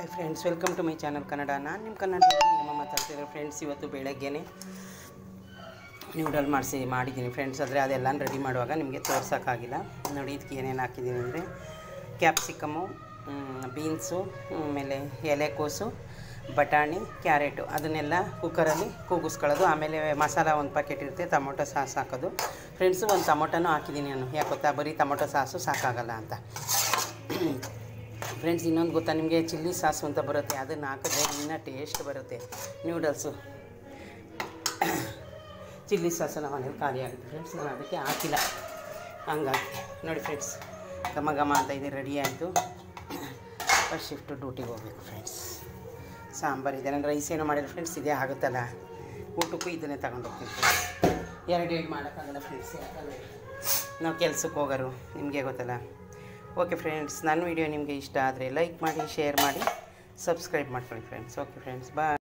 hi friends welcome to my channel Kannada ನಾನು ನಿಮ್ಮ ಕನ್ನಡ ನಿಮ್ಮ ಮಾತಾಡ್ತಿರೋ ಫ್ರೆಂಡ್ಸ್ ಇವತ್ತು ಬೆಳಗ್ಗೆನೆ ನ್ಯೂಡಲ್ ಮಾಡಿಸಿ ಮಾಡಿದ್ದೀನಿ ಫ್ರೆಂಡ್ಸ್ ಆದರೆ ಅದೆಲ್ಲ ರೆಡಿ ಮಾಡುವಾಗ ನಿಮಗೆ ತೋರ್ಸೋಕ್ಕಾಗಿಲ್ಲ ನೋಡಿ ಇದಕ್ಕೆ ಏನೇನು ಹಾಕಿದ್ದೀನಿ ಅಂದರೆ ಕ್ಯಾಪ್ಸಿಕಮು ಬೀನ್ಸು ಆಮೇಲೆ ಎಲೆಕೋಸು ಬಟಾಣಿ ಕ್ಯಾರೆಟು ಅದನ್ನೆಲ್ಲ ಕುಕ್ಕರಲ್ಲಿ ಕೂಗಿಸ್ಕೊಳ್ಳೋದು ಆಮೇಲೆ ಮಸಾಲ ಒಂದು ಪ್ಯಾಕೆಟ್ ಇರುತ್ತೆ ಟೊಮೊಟೊ ಸಾಸ್ ಹಾಕೋದು ಫ್ರೆಂಡ್ಸು ಒಂದು ಟೊಮೊಟೊನೂ ಹಾಕಿದ್ದೀನಿ ನಾನು ಯಾಕೆ ಗೊತ್ತಾ ಬರೀ ಟೊಮೊಟೊ ಸಾಸು ಸಾಕಾಗಲ್ಲ ಅಂತ ಫ್ರೆಂಡ್ಸ್ ಇನ್ನೊಂದು ಗೊತ್ತಾ ನಿಮಗೆ ಚಿಲ್ಲಿ ಸಾಸು ಅಂತ ಬರುತ್ತೆ ಅದನ್ನು ಹಾಕಿದ್ರೆ ಇನ್ನೂ ಟೇಸ್ಟ್ ಬರುತ್ತೆ ನ್ಯೂಡಲ್ಸು ಚಿಲ್ಲಿ ಸಾಸು ನಮ್ಮ ಮನೇಲಿ ಖಾಲಿ ಆಗುತ್ತೆ ಫ್ರೆಂಡ್ಸ್ ನಾನು ಅದಕ್ಕೆ ಹಾಕಿಲ್ಲ ಹಂಗಾಗಿ ನೋಡಿ ಫ್ರೆಂಡ್ಸ್ ಘಮ ಘಮ ಅಂತ ಇದೆ ರೆಡಿ ಆಯಿತು ಫಸ್ಟ್ ಶಿಫ್ಟು ಡ್ಯೂಟಿಗೆ ಹೋಗ್ಬೇಕು ಫ್ರೆಂಡ್ಸ್ ಸಾಂಬಾರು ಇದೆ ನಾನು ರೈಸ್ ಏನೋ ಮಾಡಿಲ್ಲ ಫ್ರೆಂಡ್ಸ್ ಇದೇ ಆಗುತ್ತಲ್ಲ ಊಟಕ್ಕೂ ಇದನ್ನೇ ತಗೊಂಡು ಹೋಗ್ತೀನಿ ಫ್ರೆಂಡ್ಸ್ ಎರಡು ಎರಡು ಮಾಡೋಕ್ಕಾಗಲ್ಲ ಫ್ರೆಂಡ್ಸ್ ಯಾಕಂದರೆ ನಾವು ಕೆಲ್ಸಕ್ಕೆ ಹೋಗೋರು ನಿಮಗೆ ಗೊತ್ತಲ್ಲ ಓಕೆ ಫ್ರೆಂಡ್ಸ್ ನನ್ನ ವಿಡಿಯೋ ನಿಮಗೆ ಇಷ್ಟ ಆದರೆ ಲೈಕ್ ಮಾಡಿ ಶೇರ್ ಮಾಡಿ ಸಬ್ಸ್ಕ್ರೈಬ್ ಮಾಡ್ಕೊಳ್ಳಿ ಫ್ರೆಂಡ್ಸ್ ಓಕೆ ಫ್ರೆಂಡ್ಸ್ ಬಾಯ್